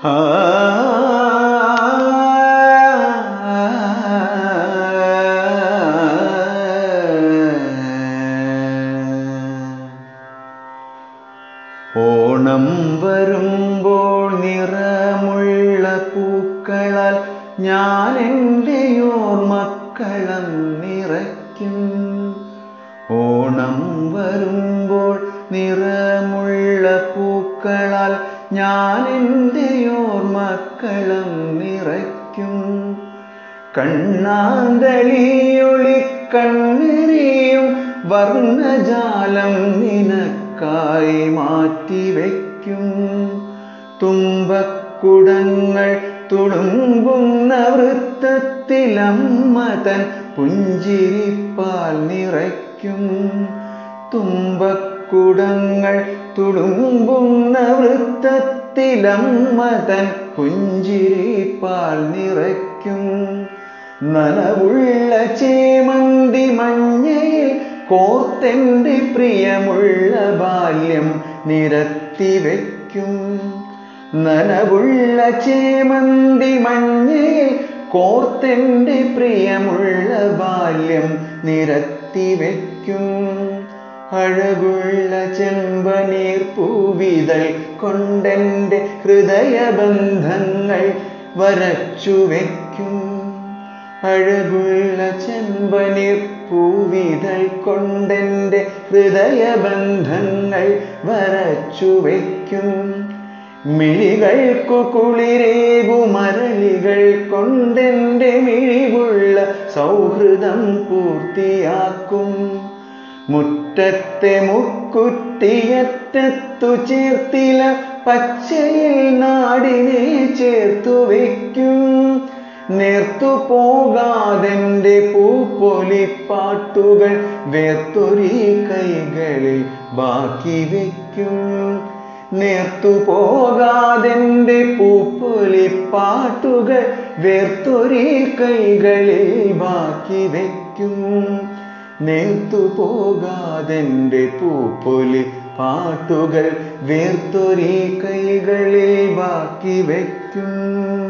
ആ ഓണം വരുമ്പോൾ നിറമുള്ള പൂക്കളാൽ ഞാൻ എൻ്റെ ഓർമ്മക്കളം നിറയ്ക്കും ഓണം വരുമ്പോൾ നിറമുള്ള പൂക്കളാൽ ഞാൻ എൻ്റെ ഓർമ്മക്കളം നിറയ്ക്കും കണ്ണാന്തളിയൊളി കണ്ണെറിയും വർണ്ണജാലം നിനക്കായി മാറ്റിവെക്കും തുമ്പക്കുടങ്ങൾ തുളുമ്പുന്ന വൃത്തത്തിലമ്മ തൻ പുഞ്ചിരിപ്പാൽ നിറയ്ക്കും തുമ്പക്കുടങ്ങൾ തുളുമ്പുന്ന വൃത്തത്തിലമ്മ തൻ പുഞ്ചിരിപ്പാൽ നിറയ്ക്കും നനവുള്ള ചേമന്തി മഞ്ഞയിൽ കോർത്തെന്റെ പ്രിയമുള്ള ബാല്യം നിരത്തി വയ്ക്കും നനവുള്ള ചേമന്തി മഞ്ഞയിൽ കോർത്തെന്റെ പ്രിയമുള്ള ബാല്യം നിരത്തി വയ്ക്കും അഴകുള്ള ചെമ്പനീർ പൂവിതൾ കൊണ്ടെന്റെ ഹൃദയബന്ധങ്ങൾ വരച്ചു വയ്ക്കും അഴകുള്ള ചെമ്പനീർ പൂവിതൾ കൊണ്ടെന്റെ ഹൃദയബന്ധങ്ങൾ വരച്ചു വയ്ക്കും മിഴികൾക്കു കുളിരേകു മരളികൾ കൊണ്ടെന്റെ മിഴിവുള്ള സൗഹൃദം പൂർത്തിയാക്കും മുറ്റത്തെ മുക്കുറ്റിയറ്റത്തു ചേർത്തില പച്ചയിൽ നാടിനെ ചേർത്തു വയ്ക്കും നേർത്തു പോകാതെന്റെ പൂപ്പൊലിപ്പാട്ടുകൾ വേർത്തൊരി കൈകളിൽ ബാക്കി വയ്ക്കും നേർത്തു പോകാതെന്റെ പൂപ്പൊലിപ്പാട്ടുകൾ വേർത്തൊരി കൈകളിൽ ബാക്കി വയ്ക്കും നേർത്തു പോകാതെന്റെ പൂപ്പൊലി പാട്ടുകൾ വേർത്തൊരി കൈകളിൽ ബാക്കി വയ്ക്കും